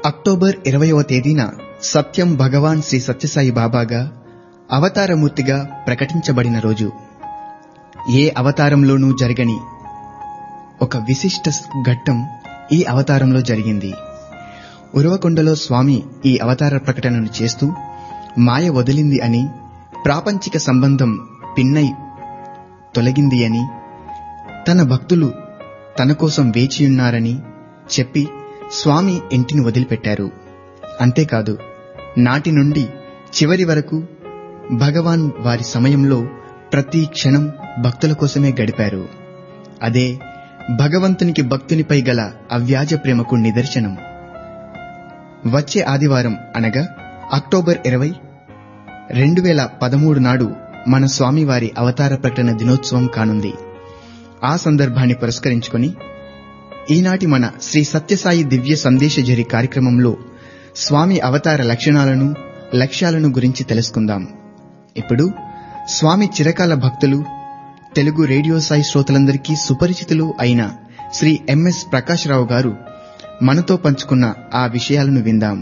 October ఇరవయవ తేదీన సత్యం భగవాన్ శ్రీ సత్యసాయి బాబాగా అవతారమూర్తిగా ప్రకటించబడిన రోజు ఏ అవతారంలోనూ జరగని ఒక విశిష్ట ఘట్టం ఈ అవతారంలో జరిగింది ఉరవకొండలో స్వామి ఈ అవతార ప్రకటనను చేస్తూ మాయ వదిలింది అని ప్రాపంచిక సంబంధం పిన్నై తొలగింది అని తన భక్తులు తన కోసం వేచియున్నారని చెప్పి స్వామి ఇంటిని వదిలిపెట్టారు అంతేకాదు నాటి నుండి చివరి వరకు భగవాన్ వారి సమయంలో ప్రతి క్షణం భక్తుల కోసమే గడిపారు అదే భగవంతునికి భక్తునిపై గల అవ్యాజ ప్రేమకు నిదర్శనం వచ్చే ఆదివారం అనగా అక్టోబర్ ఇరవై రెండు వేల పదమూడు నాడు మన స్వామివారి అవతార ప్రకటన దినోత్సవం కానుంది ఆ సందర్భాన్ని పురస్కరించుకొని ఈనాటి మన శ్రీ సత్యసాయి దివ్య సందేశజరి కార్యక్రమంలో స్వామి అవతార లక్షణాలను లక్ష్యాలను గురించి తెలుసుకుందాం ఇప్పుడు స్వామి చిరకాల భక్తులు తెలుగు రేడియో సాయి శ్రోతలందరికీ సుపరిచితులు అయిన శ్రీ ఎంఎస్ ప్రకాశ్రావు గారు మనతో పంచుకున్న ఆ విషయాలను విందాం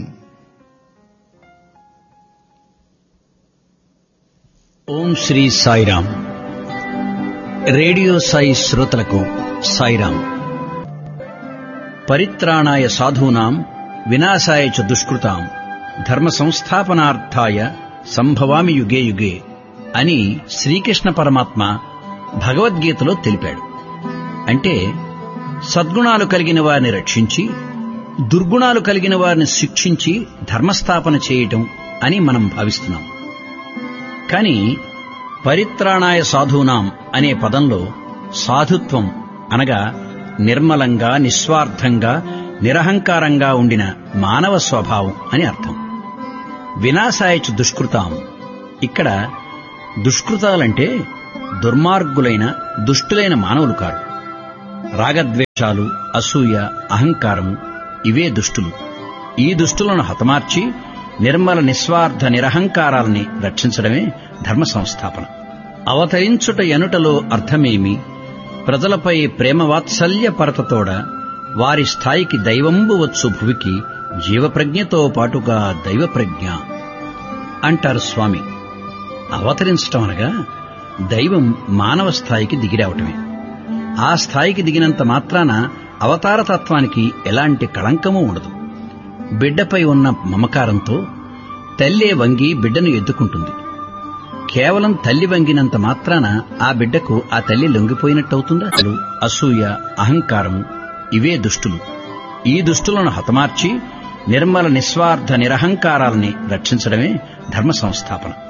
ఓం శ్రీ సాయిరామ్ రేడియో సాయి శ్రోతలకు సాయిరామ్ పరిత్రాణాయ సాధూనాం వినాశాయ చ దుష్కృతాం ధర్మ సంస్థాపనార్థాయ సంభవామి యుగే యుగే అని శ్రీకృష్ణ పరమాత్మ భగవద్గీతలో తెలిపాడు అంటే సద్గుణాలు కలిగిన వారిని రక్షించి దుర్గుణాలు కలిగిన వారిని శిక్షించి ధర్మస్థాపన చేయటం అని మనం భావిస్తున్నాం కాని పరిత్రాణాయ సాధూనాం అనే పదంలో సాధుత్వం అనగా నిర్మలంగా నిస్వార్థంగా నిరహంకారంగా ఉండిన మానవ స్వభావం అని అర్థం వినాశాయచ దుష్కృతాం ఇక్కడ దుష్కృతాలంటే దుర్మార్గులైన దుష్టులైన మానవులు కారు రాగద్వేషాలు అసూయ అహంకారము ఇవే దుష్టులు ఈ దుష్టులను హతమార్చి నిర్మల నిస్వార్థ నిరహంకారాల్ని రక్షించడమే ధర్మ సంస్థాపన అవతరించుట ఎనుటలో అర్థమేమి ప్రజలపై ప్రేమవాత్సల్య పరతతోడ వారి స్థాయికి దైవంబు వచ్చు భువికి జీవప్రజ్ఞతో పాటుగా దైవప్రజ్ఞ అంటారు స్వామి అవతరించటం అనగా దైవం మానవ స్థాయికి దిగిరావటమే ఆ స్థాయికి దిగినంత మాత్రాన అవతారతత్వానికి ఎలాంటి కళంకమూ ఉండదు బిడ్డపై ఉన్న మమకారంతో తల్లే వంగి బిడ్డను ఎత్తుకుంటుంది కేవలం తల్లి వంగినంత మాత్రాన ఆ బిడ్డకు ఆ తల్లి లొంగిపోయినట్టవుతుందా అసూయ అహంకారము ఇవే దుష్టులు ఈ దుష్టులను హతమార్చి నిర్మల నిస్వార్థ నిరహంకారాల్ని రక్షించడమే ధర్మ సంస్థాపన